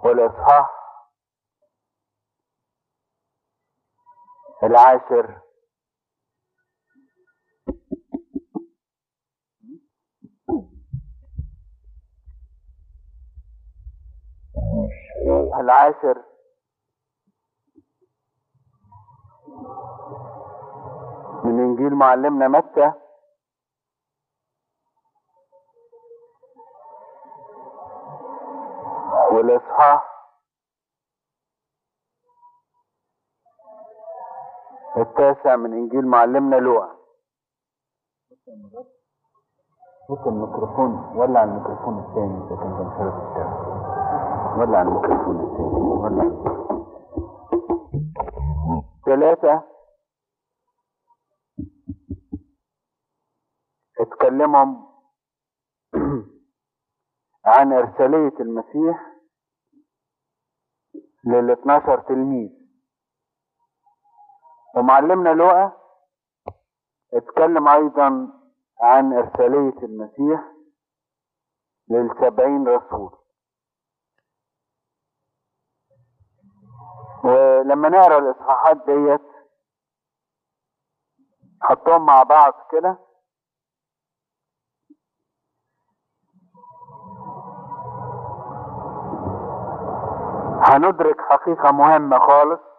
والإصحاح العاشر العاشر من إنجيل معلمنا متى والإصحاح التاسع من إنجيل معلمنا لوقا بص الميكروفون ولع الميكروفون الثاني إذا كان مش عارف تشتغل ولع الميكروفون الثاني ولع ثلاثة اتكلموا عن إرسالية المسيح لل 12 تلميذ ومعلمنا لوقا اتكلم أيضا عن إرسالية المسيح للسبعين رسول ولما نقرا الإصحاحات ديت حطهم مع بعض كده هندرك حقيقة مهمة خالص